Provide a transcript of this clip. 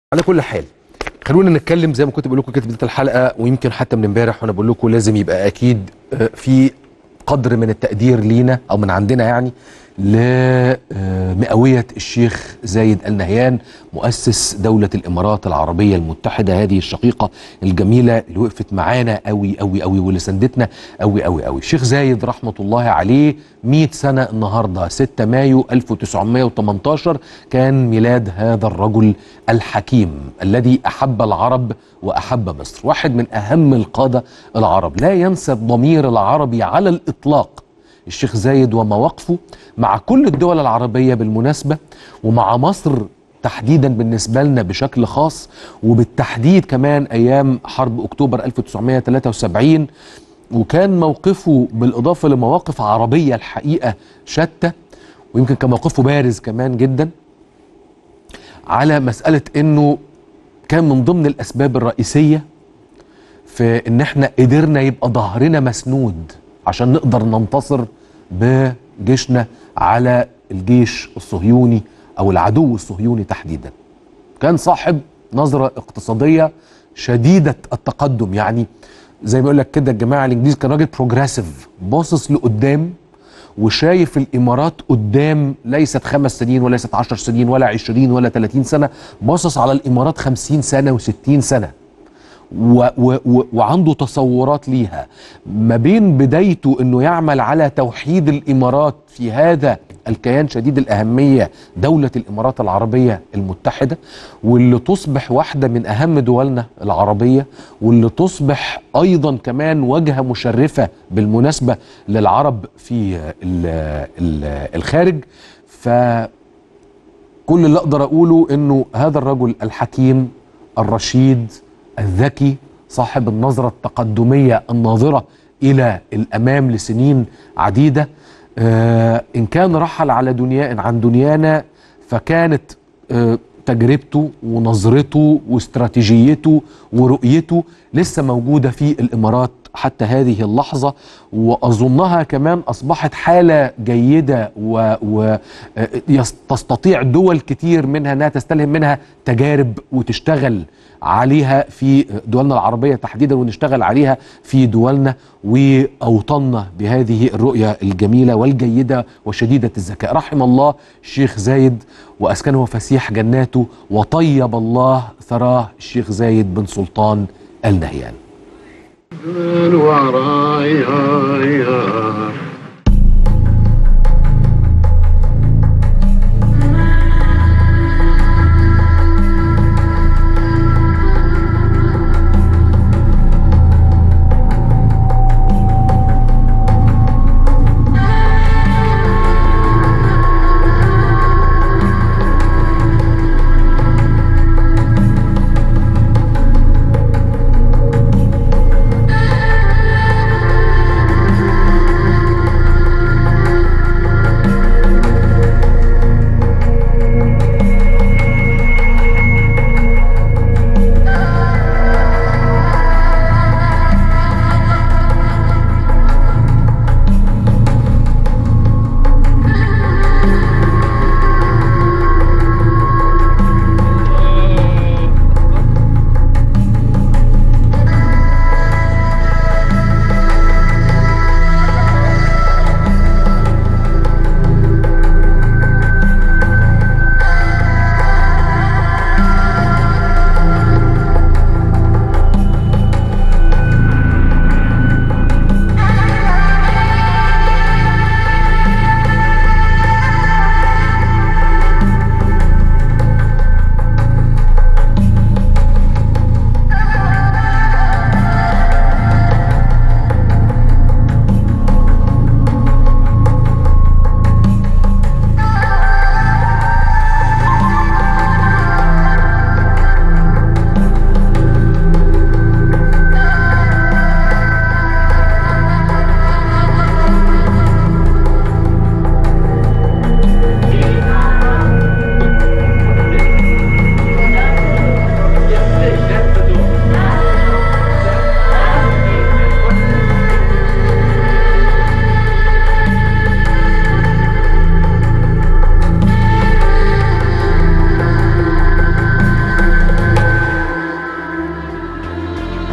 على كل حال خلونا نتكلم زي ما كنت بقول لكم كده في بدايه الحلقه ويمكن حتى من امبارح وانا بقول لكم لازم يبقى اكيد آه، في قدر من التقدير لينا او من عندنا يعني لمئويه الشيخ زايد ال نهيان مؤسس دوله الامارات العربيه المتحده هذه الشقيقه الجميله اللي وقفت معانا قوي قوي قوي واللي سندتنا قوي قوي قوي الشيخ زايد رحمه الله عليه 100 سنه النهارده 6 مايو 1918 كان ميلاد هذا الرجل الحكيم الذي احب العرب واحب مصر واحد من اهم القاده العرب لا ينسى الضمير العربي على الاطلاق الشيخ زايد ومواقفه مع كل الدول العربية بالمناسبة ومع مصر تحديدا بالنسبة لنا بشكل خاص وبالتحديد كمان أيام حرب أكتوبر 1973 وكان موقفه بالإضافة لمواقف عربية الحقيقة شتى ويمكن كان موقفه بارز كمان جدا على مسألة أنه كان من ضمن الأسباب الرئيسية في ان احنا قدرنا يبقى ظهرنا مسنود عشان نقدر ننتصر بجيشنا على الجيش الصهيوني او العدو الصهيوني تحديدا كان صاحب نظرة اقتصادية شديدة التقدم يعني زي ما يقول لك كده الجماعة الانجليز كان راجل بروجريسيف باصص لقدام وشايف الامارات قدام ليست خمس سنين وليست عشر سنين ولا عشرين ولا ثلاثين سنة باصص على الامارات خمسين سنة وستين سنة و و و وعنده تصورات ليها ما بين بدايته انه يعمل على توحيد الامارات في هذا الكيان شديد الاهميه دوله الامارات العربيه المتحده واللي تصبح واحده من اهم دولنا العربيه واللي تصبح ايضا كمان واجهه مشرفه بالمناسبه للعرب في ال ال الخارج ف كل اللي اقدر اقوله انه هذا الرجل الحكيم الرشيد الذكي صاحب النظرة التقدمية الناظرة إلى الأمام لسنين عديدة آه إن كان رحل على دنيا عن دنيانا فكانت آه تجربته ونظرته واستراتيجيته ورؤيته لسه موجودة في الإمارات حتى هذه اللحظة وأظنها كمان أصبحت حالة جيدة وتستطيع دول كتير منها أنها تستلهم منها تجارب وتشتغل عليها في دولنا العربية تحديدا ونشتغل عليها في دولنا وأوطننا بهذه الرؤية الجميلة والجيدة وشديدة الذكاء رحم الله الشيخ زايد وأسكنه فسيح جناته وطيب الله ثراه الشيخ زايد بن سلطان النهيان الورى يا يا